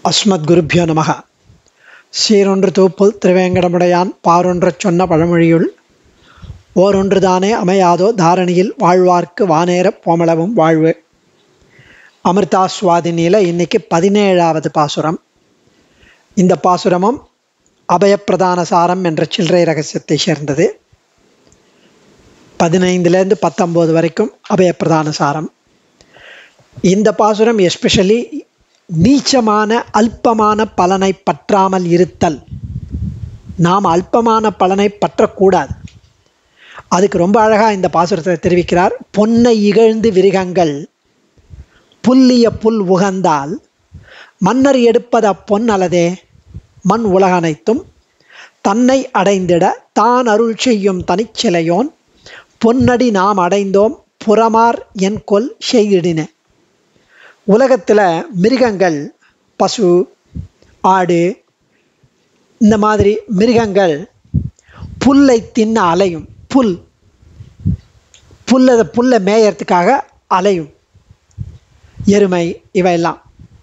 அஸ்மத்குருப்பியோ நமக சீரொன்று தூப்புல் திருவேங்கடமுடையான் பாரொன்றச் சொன்ன பழமொழியுள் ஓரொன்று தானே அமையாதோ தாரணியில் வாழ்வார்க்கு வானேரப் போமளவும் வாழ்வு அமிர்தாஸ்வாதினியில் இன்னைக்கு பதினேழாவது பாசுரம் இந்த பாசுரமும் அபயப்பிரதான சாரம் என்ற சில்லறை ரகசியத்தை சேர்ந்தது பதினைந்துலேருந்து பத்தொம்போது வரைக்கும் அபயப்பிரதான சாரம் இந்த பாசுரம் எஸ்பெஷலி நீச்சமான அல்பமான பலனை பற்றாமல் இருத்தல் நாம் அல்பமான பலனை பற்றக்கூடாது அதுக்கு ரொம்ப அழகாக இந்த பாசுரத்தை தெரிவிக்கிறார் பொன்னை இகழ்ந்து விரிகங்கள் புல்லிய புல் உகந்தால் மன்னர் எடுப்பத பொன் அல்லதே மண் உலகனைத்தும் தன்னை அடைந்திட தான் அருள் செய்யும் தனிச்சிலையோன் பொன்னடி நாம் அடைந்தோம் புறமார் என் கொல் செய்திடின உலகத்தில் மிருகங்கள் பசு ஆடு இந்த மாதிரி மிருகங்கள் புல்லை தின்ன அலையும் புல் புல்லை புல்லை மேயறதுக்காக அலையும் எருமை இவையெல்லாம்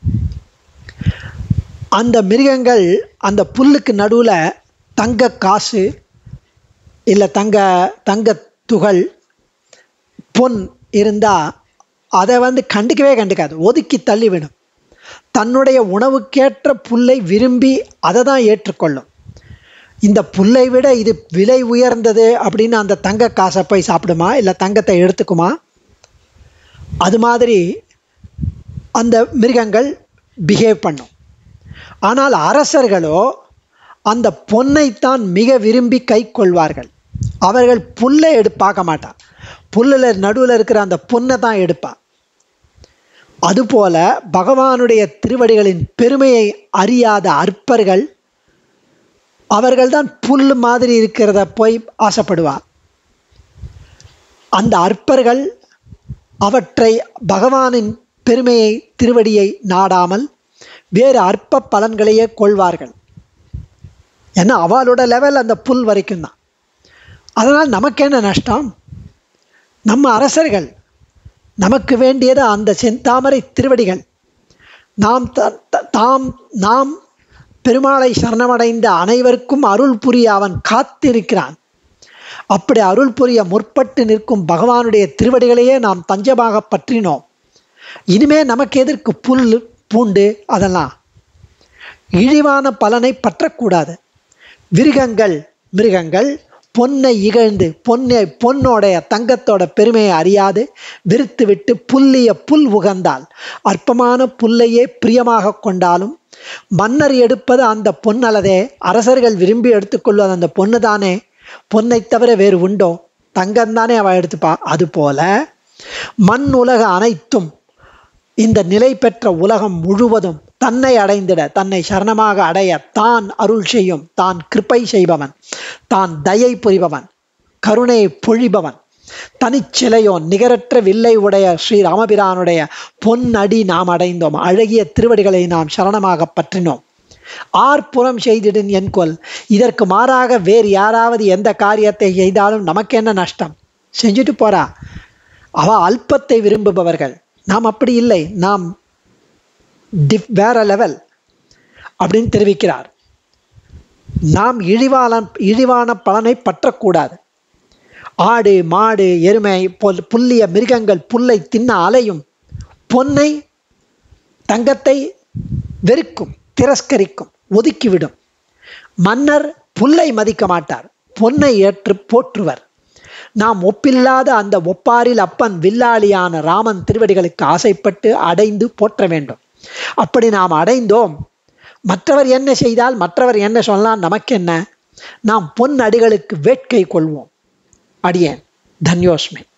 அந்த மிருகங்கள் அந்த புல்லுக்கு நடுவில் தங்க காசு இல்லை தங்க தங்க துகள் பொன் இருந்தால் அதை வந்து கண்டுக்கவே கண்டுக்காது ஒதுக்கி தள்ளிவிடும் தன்னுடைய உணவுக்கேற்ற புல்லை விரும்பி அதை தான் ஏற்றுக்கொள்ளும் இந்த புல்லை விட இது விலை உயர்ந்தது அப்படின்னு அந்த தங்க காசை போய் சாப்பிடுமா இல்லை தங்கத்தை எடுத்துக்குமா அது மாதிரி அந்த மிருகங்கள் பிஹேவ் பண்ணும் ஆனால் அரசர்களோ அந்த பொன்னைத்தான் மிக விரும்பி கை கொள்வார்கள் அவர்கள் புல்லை எடு பார்க்க மாட்டான் புல்லில் நடுவில் இருக்கிற அந்த பொண்ணை தான் எடுப்பான் அதுபோல பகவானுடைய திருவடிகளின் பெருமையை அறியாத அற்பர்கள் அவர்கள்தான் புல் மாதிரி இருக்கிறத போய் ஆசைப்படுவார் அந்த அற்பர்கள் அவற்றை பகவானின் பெருமையை திருவடியை நாடாமல் வேறு அற்ப பலன்களையே கொள்வார்கள் ஏன்னா அவளோட லெவல் அந்த புல் வரைக்கும் தான் அதனால் நமக்கு என்ன நஷ்டம் நம்ம அரசர்கள் நமக்கு வேண்டியது அந்த செந்தாமரை திருவடிகள் நாம் தாம் நாம் பெருமாளை சரணமடைந்த அனைவருக்கும் அருள் புரிய அவன் காத்திருக்கிறான் அப்படி அருள் புரிய முற்பட்டு நிற்கும் பகவானுடைய திருவடிகளையே நாம் தஞ்சமாக பற்றினோம் இனிமே நமக்கு எதற்கு புல் பூண்டு அதெல்லாம் இழிவான பலனை பற்றக்கூடாது விருகங்கள் மிருகங்கள் பொன்னை இகழ்ந்து பொன்னை பொன்னோடைய தங்கத்தோட பெருமையை அறியாது விருத்து விட்டு புல்லிய புல் உகந்தால் அற்பமான புல்லையே பிரியமாக கொண்டாலும் மன்னர் எடுப்பது அந்த பொன் அல்லதே அரசர்கள் விரும்பி எடுத்துக்கொள்வது அந்த பொண்ணு தானே பொன்னை தவிர வேறு உண்டோ தங்கம் தானே அவள் எடுத்துப்பா அதுபோல மண் உலக அனைத்தும் இந்த நிலை பெற்ற உலகம் முழுவதும் தன்னை அடைந்திட தன்னை சரணமாக அடைய தான் அருள் செய்யும் தான் கிருப்பை செய்பவன் தான் தயை புரிபவன் கருணை பொழிபவன் தனிச்சிலையோன் நிகரற்ற வில்லை உடைய ஸ்ரீ ராமபிரானுடைய பொன்னடி நாம் அடைந்தோம் அழகிய திருவடிகளை நாம் சரணமாக பற்றினோம் ஆர்ப்புறம் செய்திடின் என் கொல் இதற்கு மாறாக வேறு யாராவது எந்த காரியத்தை செய்தாலும் நமக்கு என்ன நஷ்டம் செஞ்சுட்டு போறா அவ அல்பத்தை விரும்புபவர்கள் நாம் அப்படி இல்லை நாம் டிஃப் வேற லெவல் அப்படின்னு தெரிவிக்கிறார் நாம் இழிவான இழிவான பலனை பற்றக்கூடாது ஆடு மாடு எருமை பொல் புல்லிய மிருகங்கள் புல்லை தின்ன அலையும் பொன்னை தங்கத்தை வெறுக்கும் திரஸ்கரிக்கும் ஒதுக்கிவிடும் மன்னர் புல்லை மதிக்க மாட்டார் பொன்னை ஏற்று போற்றுவர் நாம் ஒப்பில்லாத அந்த ஒப்பாரில் அப்பன் வில்லாளியான ராமன் திருவடிகளுக்கு ஆசைப்பட்டு அடைந்து போற்ற வேண்டும் அப்படி நாம் அடைந்தோம் மற்றவர் என்ன செய்தால் மற்றவர் என்ன சொல்லலாம் நமக்கென்ன நாம் பொன் அடிகளுக்கு வேட்கை கொள்வோம் அடியேன் தன்யோஸ்மி